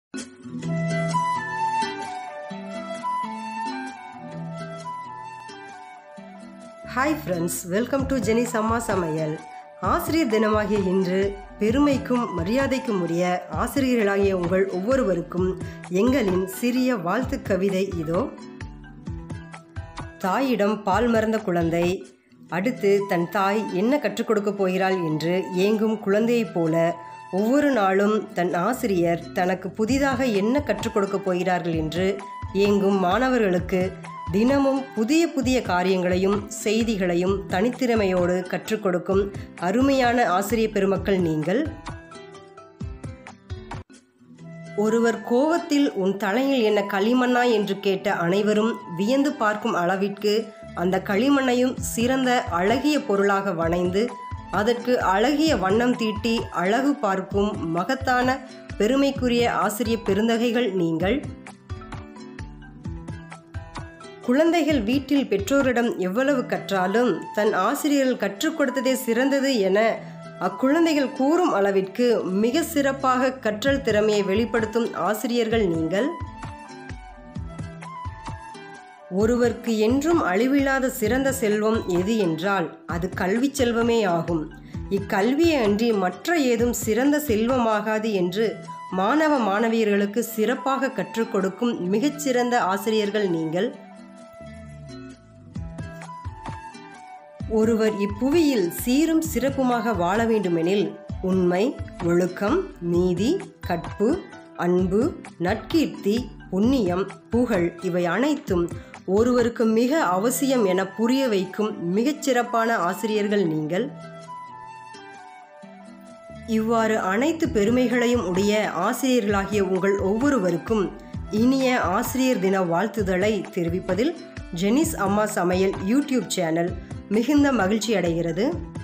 hi friends welcome to Jenis அம்மா சமையல் ஆசிரியர் தினமாகிய இன்று பெருமைக்கும் மரியாதைக்கும் உரிய ஆசிரியர்களாகிய உங்கள் ஒவ்வொருவருக்கும் எங்களின் சிறிய வாழ்த்து கவிதை இதோ தாயிடம் பால் மறந்த குழந்தை அடுத்து தன் தாய் என்ன கற்றுக் கொடுக்கப் போகிறாள் என்று ஏங்கும் குழந்தையைப் போல ஒவ்வொரு நாளும் தன் ஆசிரியர் தனக்கு புதிதாக என்ன கற்றுக் கொடுக்கப் போகிறார்கள் என்று ஏங்கும் மாணவர்களுக்கு தினமும் புதிய புதிய காரியங்களையும் செய்திகளையும் தனித்திறமையோடு கற்றுக் கொடுக்கும் அருமையான ஆசிரிய பெருமக்கள் நீங்கள் ஒருவர் கோவத்தில் உன் தலையில் என்ன களிமண்ணா என்று கேட்ட அனைவரும் வியந்து பார்க்கும் அளவிற்கு அந்த களிமண்ணையும் சிறந்த அழகிய பொருளாக வணைந்து அதற்கு அழகிய வண்ணம் தீட்டி அழகு பார்க்கும் மகத்தான பெருமைக்குரிய ஆசிரிய பெருந்தகைகள் நீங்கள் குழந்தைகள் வீட்டில் பெற்றோரிடம் எவ்வளவு கற்றாலும் தன் ஆசிரியர்கள் கற்றுக் கொடுத்ததே சிறந்தது என அக்குழந்தைகள் கூறும் அளவிற்கு மிக சிறப்பாக கற்றல் திறமையை வெளிப்படுத்தும் ஆசிரியர்கள் நீங்கள் ஒருவருக்கு என்றும் அழிவில்லாத சிறந்த செல்வம் எது என்றால் அது கல்வி செல்வமே ஆகும் இக்கல்வியை அன்றி மற்ற ஏதும் சிறந்த செல்வமாகாது என்று மாணவ மாணவியர்களுக்கு சிறப்பாக கற்றுக் கொடுக்கும் மிகச்சிறந்த ஆசிரியர்கள் நீங்கள் ஒருவர் இப்புவியில் சீரும் சிறப்புமாக வாழ வேண்டுமெனில் உண்மை ஒழுக்கம் நீதி கற்பு அன்பு நற்கீர்த்தி புண்ணியம் புகழ் இவை அனைத்தும் ஒருவருக்கு மிக அவசியம் என புரிய வைக்கும் மிகச்சிறப்பான ஆசிரியர்கள் நீங்கள் இவ்வாறு அனைத்து பெருமைகளையும் உடைய ஆசிரியர்களாகிய உங்கள் ஒவ்வொருவருக்கும் இனிய ஆசிரியர் தின வாழ்த்துதலை தெரிவிப்பதில் ஜெனிஸ் அம்மா சமையல் யூடியூப் சேனல் மிகுந்த மகிழ்ச்சி அடைகிறது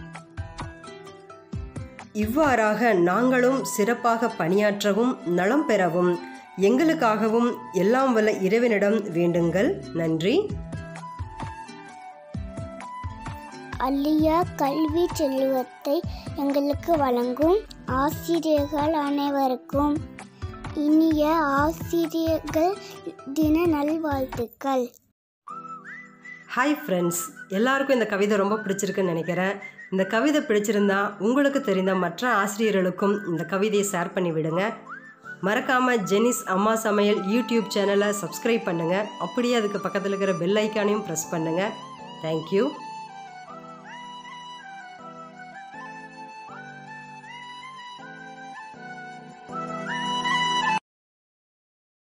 இவ்வாறாக நாங்களும் சிறப்பாக பணியாற்றவும் நலம் பெறவும் எங்களுக்காகவும் எல்லாம் வல்ல இறைவனிடம் வேண்டுங்கள் நன்றி அழிய கல்வி செல்வத்தை எங்களுக்கு வழங்கும் ஆசிரியர்கள் அனைவருக்கும் இனிய ஆசிரியர்கள் தின நல்வாழ்த்துக்கள் ஹாய் ஃப்ரெண்ட்ஸ் எல்லாருக்கும் இந்த கவிதை ரொம்ப பிடிச்சிருக்குன்னு நினைக்கிறேன் இந்த கவிதை பிடிச்சிருந்தா உங்களுக்கு தெரிந்த மற்ற ஆசிரியர்களுக்கும் இந்த கவிதையை ஷேர் பண்ணி விடுங்க மறக்காமல் ஜெனிஸ் அம்மா சமையல் யூடியூப் சேனலை சப்ஸ்கிரைப் பண்ணுங்கள் அப்படியே அதுக்கு பக்கத்தில் இருக்கிற பெல் ஐக்கானையும் ப்ரெஸ் பண்ணுங்கள் தேங்க்யூ